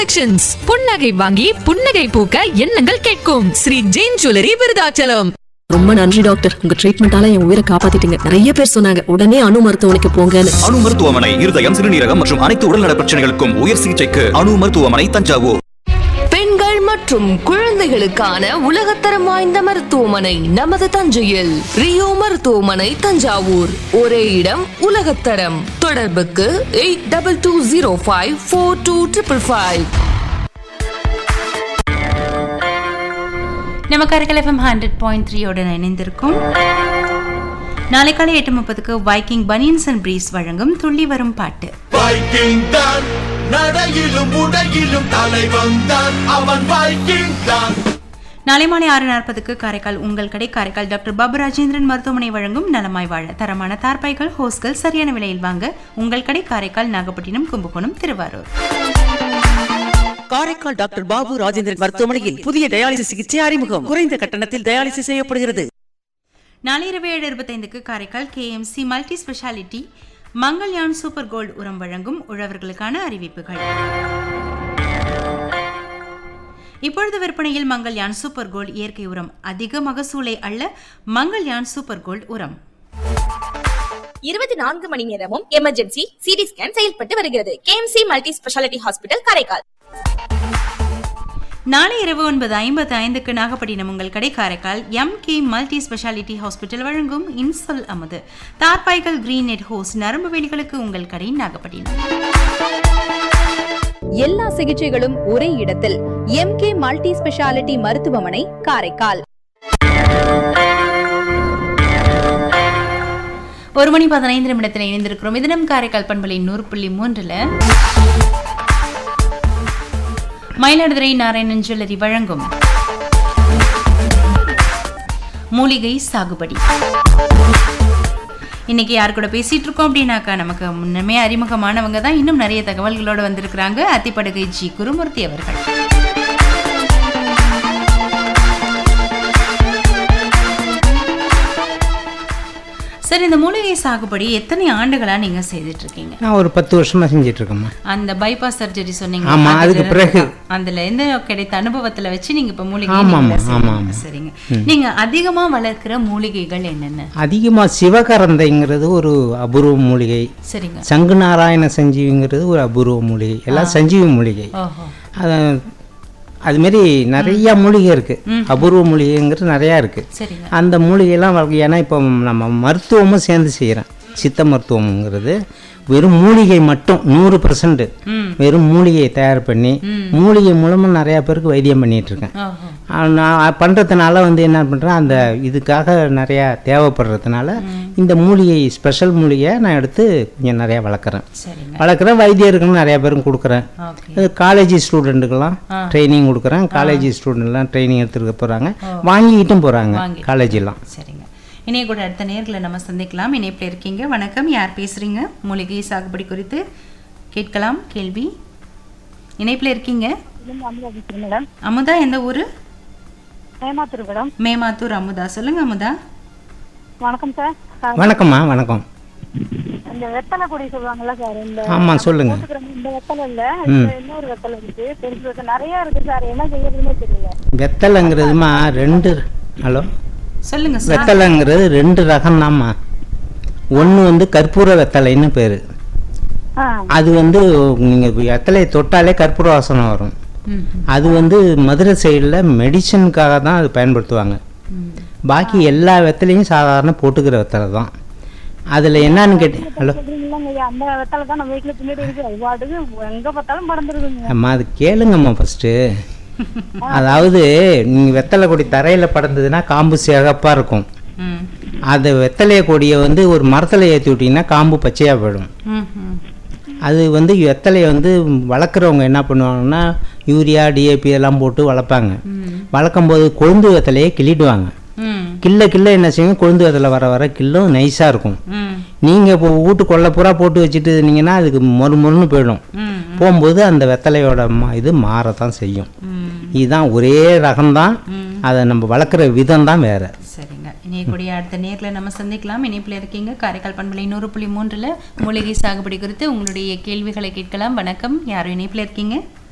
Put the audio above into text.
Collections புன்னகை வாங்கி புன்னகை பூக்க எண்ணங்கள் கேட்கும் ஸ்ரீ ஜெயின் ஜுவல்லரி விருதாச்சலம் ரொம்ப நன்றி டாக்டர் உங்க ட்ரீட்மெண்டால என் உயிரை காப்பாத்திட்டீங்க நிறைய பேர் சொன்னாங்க உடனே அணு மருத்துவமனைக்கு போங்கன்னு அணு மருத்துவமனை இருதயம் சிறுநீரகம் மற்றும் அனைத்து உடல்நல பிரச்சனைகளுக்கும் உயர் சிகிச்சைக்கு அணு மருத்துவமனை தஞ்சாவூர் பெண்கள் மற்றும் குழந்தைகளுக்கான உலகத்தரம் வாய்ந்த மருத்துவமனை நமது தஞ்சையில் ரியோ மருத்துவமனை தஞ்சாவூர் ஒரே இடம் உலகத்தரம் தொடர்புக்கு eight double two zero five four two triple five நம்ம கரகல் எஃப்எம் ஹண்ட்ரட் பாயிண்ட் த்ரீயோட இணைந்திருக்கும் நாளை காலை எட்டு முப்பதுக்கு வைக்கிங் பனியன்ஸ் அண்ட் பிரீஸ் வழங்கும் துள்ளி வரும் பாட்டு வைக்கிங் தான் நடையிலும் உடையிலும் தலைவன் தான் அவன் வைக்கிங் தான் நாளை மாலை ஆறு நாற்பதுக்கு காரைக்கால் உங்கள் கடை காரைக்கால் டாக்டர் பாபு ராஜேந்திரன் மருத்துவமனை வழங்கும் நலமாய் வாழ தரமான தார்பாய்கள் ஹோஸ்கள் சரியான விலையில் வாங்க உங்கள் கடை காரைக்கால் நாகப்பட்டினம் கும்பகோணம் திருவாரூர் காரைக்கால் டாக்டர் பாபு ராஜேந்திரன் மருத்துவமனையில் புதிய டயாலிசிஸ் சிகிச்சை அறிமுகம் குறைந்த கட்டணத்தில் டயாலிசிஸ் செய்யப்படுகிறது நாளை இரவு ஏழு இருபத்தைந்துக்கு Karaikal K M C multi speciality Mangalyaan super gold உரம் வழங்கும் உழவர்களுக்கான அறிவிப்புகள் இப்பொழுது விற்பனையில் மங்கள்யான் சூப்பர் கோல்டு இயற்கை உரம் அதிக மகசூலை அள்ள மங்கள்யான் சூப்பர் கோல்டு உரம் இருபத்தி நான்கு மணி நேரமும் எமர்ஜென்சி சிடி ஸ்கேன் செயல்பட்டு வருகிறது K M C multi speciality hospital Karaikal நாளை இரவு ஒன்பது ஐம்பத்து ஐந்துக்கு நாகப்பட்டினம் உங்கள் கடை Karaikal M K multi speciality hospital வழங்கும் இன்சொல் அமுது தார்பாய்கள் கிரீன் நெட் ஹோஸ் நரம்பு வேலிகளுக்கு உங்கள் கடை நாகப்பட்டினம் எல்லா சிகிச்சைகளும் ஒரே இடத்தில் எம்கே மல்டி ஸ்பெஷாலிட்டி மருத்துவமனை காரைக்கால் ஒரு மணி பதினைந்து நிமிடத்தில் இணைந்திருக்கிறோம் இது நம் காரைக்கால் பண்பலை நூறு புள்ளி மூன்றுல மயிலாடுதுறை நாராயணன் ஜுவல்லரி வழங்கும் மூலிகை சாகுபடி இன்னைக்கு யார் கூட பேசிட்டு இருக்கோம் அப்படின்னாக்கா நமக்கு முன்னமே அறிமுகமானவங்க தான் இன்னும் நிறைய தகவல்களோட வந்திருக்கிறாங்க அத்திப்படுகை ஜி குருமூர்த்தி அவர்கள் சரி இந்த மூலிகை சாகுபடி எத்தனை ஆண்டுகளா நீங்க செய்துட்டு இருக்கீங்க நான் ஒரு பத்து வருஷமா செஞ்சிட்டு இருக்கேம்மா அந்த பைபாஸ் சர்ஜரி சொன்னீங்க ஆமா, அதுக்கு பிறகு. அதுல இருந்து கிடைத்த அனுபவத்துல வச்சு நீங்க இப்ப மூலிகை ஆமா, நீங்களே ஆமா, செய்றீங்க. ஆமா, ஆமா. சரிங்க நீங்க அதிகமா வளர்க்கிற மூலிகைகள் என்னென்ன அதிகமாக சிவகரந்தைங்கிறது ஒரு அபூர்வ மூலிகை சரிங்க சங்கு நாராயண சஞ்சீவிங்கிறது ஒரு அபூர்வ மூலிகை எல்லாம் சஞ்சீவி மூலிகை ஓஹோ அது அதுமாரி நிறைய மூலிகை இருக்கு அபூர்வ மூலிகைங்கிறது நிறையா இருக்கு சரிங்க அந்த மூலிகையெல்லாம் வளர்க்க- ஏன்னா இப்போ நம்ம மருத்துவமும் சேர்ந்து செய்கிறேன் சித்த மருத்துவம்ங்கிறது வெறும் மூலிகை மட்டும் நூறு பர்சன்ட் ம். வெறும் மூலிகையை தயார் பண்ணி மூலிகை மூலமாக நிறையா பேருக்கு வைத்தியம் பண்ணிட்டு இருக்கேன் ஓஹோ ஆ, நான் பண்ணுறதுனால வந்து என்ன பண்ணுறேன் அந்த இதுக்காக நிறையா தேவைப்படுறதுனால இந்த மூலிகை ஸ்பெஷல் மூலிகையை நான் எடுத்து கொஞ்சம் நிறையா வளர்க்குறேன் சரிங்க வளர்க்குறேன் வைத்தியருக்கும் நிறையா பேரும் கொடுக்குறேன் ஓகே காலேஜ் ஸ்டூடெண்ட்டுக்கெல்லாம் ட்ரைனிங் கொடுக்குறேன் காலேஜ் ஸ்டூடெண்ட்லாம் ட்ரைனிங் எடுத்துக்க போகிறாங்க வாங்கிக்கிட்டும் போகிறாங்க வாங்கிட்டு காலேஜெல்லாம் சரிங்க இணைய கூட அடுத்த நேர்களை நம்ம சந்திக்கலாம் இணைப்பில் இருக்கீங்க வணக்கம் யார் பேசுறீங்க மூலிகை சாகுபடி குறித்து கேட்கலாம் கேள்வி இணைப்பில் இருக்கீங்க மேடம் அமுதா எந்த ஊரு ஏமாத்துரு மேடம் மேமாத்தூர் அமுதா சொல்லுங்க அமுதா வணக்கம் சார் வணக்கம்மா வணக்கம் இந்த வெத்தலை கொடி சொல்லுவாங்கல்ல சார் இந்த ஆமாம் சொல்லுங்கள் இந்த வெத்தலை இல்ல இந்த இன்னொரு வெத்தலை இருக்கு பெருசு வெத்தலை நிறைய இருக்கு சார் என்ன செய்யறதுன்னே தெரியல வெத்தலைங்கிறதுமா ரெண்டு ஹலோ சொல்லுங்க சார் வெத்தலைங்கிறது ரெண்டு ரகம்தாம்மா ஒன்று வந்து கற்பூர வெத்தலைன்னு பேர் ஆ அது வந்து நீங்கள் வெத்தலையை தொட்டாலே கற்பூர வாசனை வரும் ம், அது வந்து மதுரை சைடில் மெடிசனுக்காக தான் அது பயன்படுத்துவாங்க ம். பாக்கி எல்லா வெத்தலையும் சாதாரண போட்டுக்கிற வெத்தலை தான் அதில் என்னன்னு கேட்டு ஹலோ சொல்றீங்களாங்க ஐயா அந்த வெத்தலை தான் நம்ம வீட்டுல பின்னாடி இருக்கு அது பாட்டுக்கு எங்க பார்த்தாலும் படந்துருக்குங்க அம்மா அது கேளுங்கம்மா ஃபஸ்ட்டு அதாவது நீங்கள் வெத்தலை கொடி தரையில் படந்ததுன்னா காம்பு சிகப்பாக இருக்கும் ம், அந்த வெத்தலைய கொடியை வந்து ஒரு மரத்தில் ஏற்றி விட்டிங்கன்னா காம்பு பச்சையாக போயிடும் ம், ம். அது வந்து வெத்தலையை வந்து வளர்க்குறவங்க என்ன பண்ணுவாங்கன்னா யூரியா டிஏபி எல்லாம் போட்டு வளர்ப்பாங்க வளர்க்கும் போது கொழுந்து வெத்தலையை கிள்ளிடுவாங்க ம், கிள்ள கிள்ள என்ன செய்யும் கொழுந்து வெத்தலை வர வர கில்லும் நைஸாக இருக்கும் ம், நீங்கள் இப்போ வீட்டு கொல்லை பூரா போட்டு வச்சுட்டு இருந்தீங்கன்னா அதுக்கு மொறு மொறுன்னு போயிடும் ம், போகும்போது அந்த வெத்தலையோட மா இது மாறத்தான் செய்யும் ம். இதுதான் ஒரே ரகம்தான் அதை நம்ம வளர்க்குற விதம் தான் வேறு சரிங்க இணையக்கூடிய அடுத்த நேர்ல நம்ம சந்திக்கலாம் இணைப்பில் இருக்கீங்க காரைக்கால் பண்பலை நூறு புள்ளி மூன்றுல மூலிகை சாகுபடி குறித்து உங்களுடைய கேள்விகளை கேட்கலாம் வணக்கம் யாரும் இணைப்பில் இருக்கீங்க